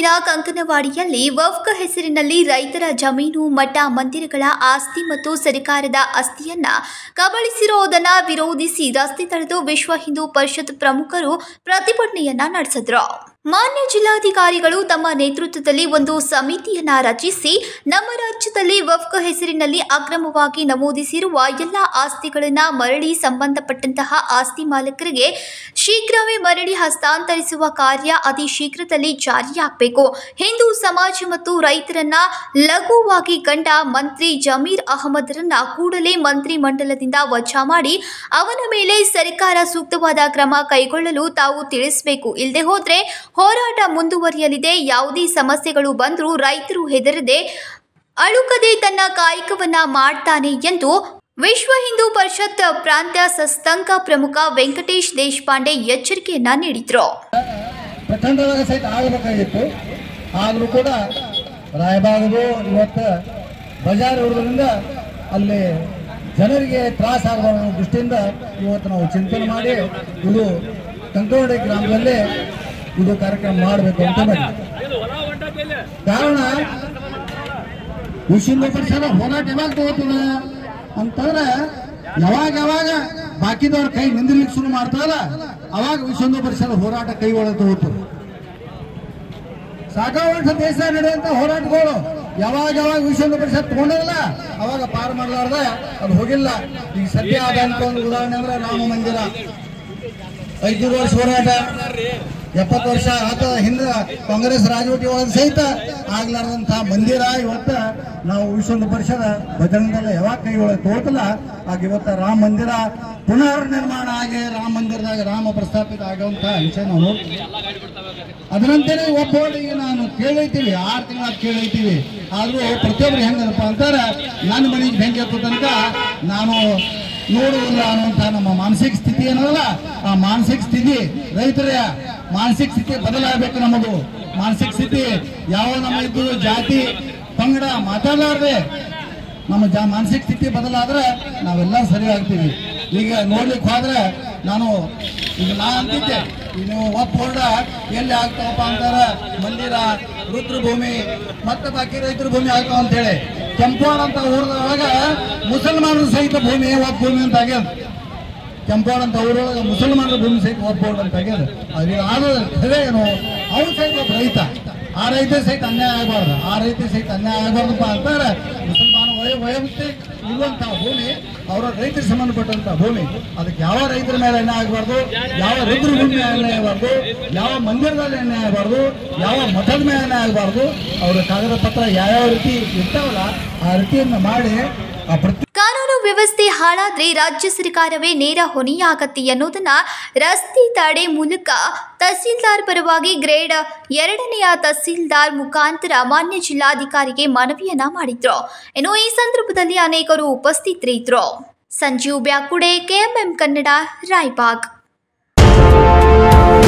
ತಾಲೂಕಿನ ಕಂಕನವಾಡಿಯಲ್ಲಿ ವಫ್ಕ್ ಹೆಸರಿನಲ್ಲಿ ರೈತರ ಜಮೀನು ಮಠ ಮಂದಿರಗಳ ಆಸ್ತಿ ಮತ್ತು ಸರ್ಕಾರದ ಆಸ್ತಿಯನ್ನ ಕಬಳಿಸಿರುವುದನ್ನ ವಿರೋಧಿಸಿ ರಸ್ತೆ ತಡೆದು ವಿಶ್ವ ಹಿಂದೂ ಪರಿಷತ್ ಪ್ರಮುಖರು ಪ್ರತಿಭಟನೆಯನ್ನ ನಡೆಸಿದ್ರು ಮಾನ್ಯ ಜಿಲ್ಲಾಧಿಕಾರಿಗಳು ತಮ್ಮ ನೇತೃತ್ವದಲ್ಲಿ ಒಂದು ಸಮಿತಿಯನ್ನ ರಚಿಸಿ ನಮ್ಮ ರಾಜ್ಯದಲ್ಲಿ ವಫ್ಕ್ ಹೆಸರಿನಲ್ಲಿ ಅಕ್ರಮವಾಗಿ ನಮೂದಿಸಿರುವ ಎಲ್ಲ ಆಸ್ತಿಗಳನ್ನ ಮರಳಿ ಸಂಬಂಧಪಟ್ಟಂತಹ ಆಸ್ತಿ ಮಾಲೀಕರಿಗೆ ಶೀಘ್ರವೇ ಮರಳಿ ಹಸ್ತಾಂತರಿಸುವ ಕಾರ್ಯ ಅತಿ ಶೀಘ್ರದಲ್ಲಿ ಜಾರಿಯಾಗಬೇಕು ಹಿಂದೂ ಸಮಾಜ ಮತ್ತು ರೈತರನ್ನ ಲಘುವಾಗಿ ಕಂಡ ಮಂತ್ರಿ ಜಮೀರ್ ಅಹಮದ್ರನ್ನ ಕೂಡಲೇ ಮಂತ್ರಿ ಮಂಡಲದಿಂದ ವಜಾ ಮಾಡಿ ಅವನ ಮೇಲೆ ಸರ್ಕಾರ ಸೂಕ್ತವಾದ ಕ್ರಮ ಕೈಗೊಳ್ಳಲು ತಾವು ತಿಳಿಸಬೇಕು ಇಲ್ಲದೆ ಹೋದ್ರೆ ಹೋರಾಟ ಮುಂದುವರಿಯಲಿದೆ ಯಾವುದೇ ಸಮಸ್ಯೆಗಳು ಬಂದರೂ ರೈತರು ಹೆದರದೆ ಅಳುಕದೆ ತನ್ನ ಕಾಯಕವನ್ನ ಮಾಡ್ತಾನೆ ಎಂದು ವಿಶ್ವ ಹಿಂದೂ ಪರಿಷತ್ ಪ್ರಾಂತ್ಯ ಸಸ್ತಂಕ ಪ್ರಮುಖ ವೆಂಕಟೇಶ್ ದೇಶಪಾಂಡೆ ಎಚ್ಚರಿಕೆಯನ್ನ ನೀಡಿದ್ರು ಪ್ರಖಂಡದಾಗ ಸಹಿತ ಆಗಬೇಕಾಗಿತ್ತು ಆದರೂ ಕೂಡ ರಾಯಬಾಗದು ಇವತ್ತು ಬಜಾರ್ ಇರೋದ್ರಿಂದ ಅಲ್ಲಿ ಜನರಿಗೆ ತ್ರಾಸ ಆಗಬಾರ್ದು ಅನ್ನೋ ದೃಷ್ಟಿಯಿಂದ ಇವತ್ತು ನಾವು ಚಿಂತನೆ ಮಾಡಿ ಇದು ಕಂಕವಡಿ ಗ್ರಾಮದಲ್ಲಿ ಇದು ಕಾರ್ಯಕ್ರಮ ಮಾಡಬೇಕು ಅಂತ ಮಾಡಿ ಕಾರಣ ವಿಶ್ವ ಪರಿಸರ ಹೋರಾಟ ಯಾವಾಗ ತಗೋತದ ಅಂತಂದ್ರೆ ಯಾವಾಗ ಯಾವಾಗ ಬಾಕಿದವ್ರ ಕೈ ನಿಂದಿರ್ಲಿಕ್ಕೆ ಶುರು ಮಾಡ್ತಾರಲ್ಲ ಅವಾಗ ವಿಶ್ವ ಪರಿಸರ ಹೋರಾಟ ಕೈ ಒಳಗೆ ತಗೋತದೆ ಸಾಕಾವರ್ಷ ದೇಶ ನಡೆಯುವಂತ ಹೋರಾಟಗಳು ಯಾವಾಗ ಯಾವಾಗ ವಿಶ್ವ ಪರಿಷತ್ ತಗೊಂಡಲ್ಲ ಅವಾಗ ಪಾರು ಮಾಡಲಾರ್ದ ಅದು ಹೋಗಿಲ್ಲ ಈಗ ಸದ್ಯ ಆದಂತ ಒಂದು ಉದಾಹರಣೆ ಅಂದ್ರೆ ರಾಮ ಮಂದಿರ ಐದು ವರ್ಷ ಹೋರಾಟ ಎಪ್ಪತ್ತು ವರ್ಷ ಆತ ಹಿಂದೆ ಕಾಂಗ್ರೆಸ್ ರಾಜವಟಿ ಒಳಗೆ ಸಹಿತ ಆಗ್ಲಾರ್ದಂತಹ ಮಂದಿರ ಇವತ್ತ ನಾವು ವಿಶ್ವ ಪರಿಷದ ಭಜನೆಲ್ಲ ಯಾವಾಗ ಕೈ ಒಳಗೆ ತೋರ್ತಲ್ಲ ಆಗ ಇವತ್ತ ರಾಮ ಮಂದಿರ ಪುನರ್ ನಿರ್ಮಾಣ ಆಗಿ ರಾಮ ಮಂದಿರದಾಗ ರಾಮ ಪ್ರಸ್ಥಾಪಿತ ಆಗುವಂತಹ ವಿಷಯ ನಾವು ನೋಡ್ತೀವಿ ಅದರಂತೆಯೇ ಒಬ್ಬೊಬ್ಬರಿಗೆ ನಾನು ಕೇಳೈತೀವಿ ಆರು ತಿಂಗಳ ಕೇಳೈತೀವಿ ಆದ್ರೂ ಪ್ರತಿಯೊಬ್ರು ಹೆಂಗನಪ್ಪ ಅಂತಾರೆ ನನ್ನ ಮನೆಗೆ ಬೆಂಕಿ ಹತ್ತೋ ತನಕ ನಾನು ನೋಡುವುದಿಲ್ಲ ಅನ್ನುವಂಥ ನಮ್ಮ ಮಾನಸಿಕ ಸ್ಥಿತಿ ಏನಲ್ಲ ಆ ಮಾನಸಿಕ ಸ್ಥಿತಿ ರೈತರ ಮಾನಸಿಕ ಸ್ಥಿತಿ ಬದಲಾಗಬೇಕು ನಮ್ಮದು ಮಾನಸಿಕ ಸ್ಥಿತಿ ಯಾವ ನಮ್ಮ ಇದ್ದು ಜಾತಿ ಪಂಗಡ ಮಾತಾಡಲಾರ್ದೆ ನಮ್ಮ ಜಾ ಮಾನಸಿಕ ಸ್ಥಿತಿ ಬದಲಾದ್ರೆ ನಾವೆಲ್ಲ ಸರಿ ಆಗ್ತೀವಿ ಈಗ ನೋಡ್ಲಿಕ್ಕೆ ಹೋದ್ರೆ ನಾನು ಈಗ ನಾ ಅಂತಿದ್ದೆ ಈಗ ನೀವು ಒಪ್ಪ ಹೊರಡ ಎಲ್ಲಿ ಆಗ್ತಾವಪ್ಪ ಅಂತಾರ ಮಂದಿರ ರುದ್ರಭೂಮಿ ಮತ್ತೆ ಬಾಕಿ ರೈತರ ಭೂಮಿ ಆಗ್ತಾವ ಅಂತೇಳಿ ಕೆಂಪೋಣ ಅಂತ ಊರದೊಳಗ ಮುಸಲ್ಮಾನರ ಸಹಿತ ಭೂಮಿ ಒಪ್ಪ ಭೂಮಿ ಅಂತ ಆಗ್ಯದ ಕೆಂಪೋಣ ಅಂತ ಊರೊಳಗ ಮುಸಲ್ಮಾನರ ಭೂಮಿ ಸಹಿತ ಒಪ್ಪ ಅಂತ ಆಗ್ಯದ ಅದು ಆದ ಖರೆ ಏನು ಅವ್ನು ಸಹಿತ ಒಬ್ಬ ರೈತ ಆ ರೈತ ಸಹಿತ ಅನ್ಯಾಯ ಆಗಬಾರ್ದು ಆ ರೈತ ಸಹಿತ ಅನ್ಯಾಯ ಆಗಬಾರ್ದಪ್ಪ ಅಂತಾರೆ ಮುಸಲ್ಮಾನ ವಯ ವಯೋಮಿತಿ ಇರುವಂತಹ ಭೂಮಿ ಅವರ ರೈತರಿಗೆ ಸಂಬಂಧಪಟ್ಟಂತ ಭೂಮಿ ಅದಕ್ಕೆ ಯಾವ ರೈತರ ಮೇಲೆ ಅನ್ಯಾಯ ಆಗಬಾರ್ದು ಯಾವ ರುದ್ರ ಭೂಮಿ ಮೇಲೆ ಅನ್ಯಾಯ ಆಗಬಾರ್ದು ಯಾವ ಮಂದಿರದಲ್ಲಿ ಅನ್ಯಾಯ ಆಗಬಾರ್ದು ಯಾವ ಮಠದ ಮೇಲೆ ಅನ್ಯಾಯ ಆಗಬಾರ್ದು ಅವರ ಕಾಗದ ಪತ್ರ ಯಾವ್ಯಾವ ರೀತಿ ಇರ್ತಾವಲ್ಲ ಆ ರೀತಿಯನ್ನ ಮಾಡಿ ಆ ಪ್ರತಿ ಕಾನೂನು ವ್ಯವಸ್ಥೆ ಹಾಳಾದ್ರೆ ರಾಜ್ಯ ಸರ್ಕಾರವೇ ನೇರ ಹೊಣೆಯಾಗತ್ತೆ ಅನ್ನೋದನ್ನ ರಸ್ತೆ ತಡೆ ಮೂಲಕ ತಹಸೀಲ್ದಾರ್ ಪರವಾಗಿ ಗ್ರೇಡ್ ಎರಡನೆಯ ತಹಸೀಲ್ದಾರ್ ಮುಖಾಂತರ ಮಾನ್ಯ ಜಿಲ್ಲಾಧಿಕಾರಿಗೆ ಮನವಿಯನ್ನ ಮಾಡಿದ್ರು ಇನ್ನು ಈ ಸಂದರ್ಭದಲ್ಲಿ ಅನೇಕರು ಉಪಸ್ಥಿತರಿದ್ರು ಸಂಜೀವ್ ಬ್ಯಾಕುಡೆ ಕೆಎಂಎಂ ಕನ್ನಡ ರಾಯ್ಬಾಗ್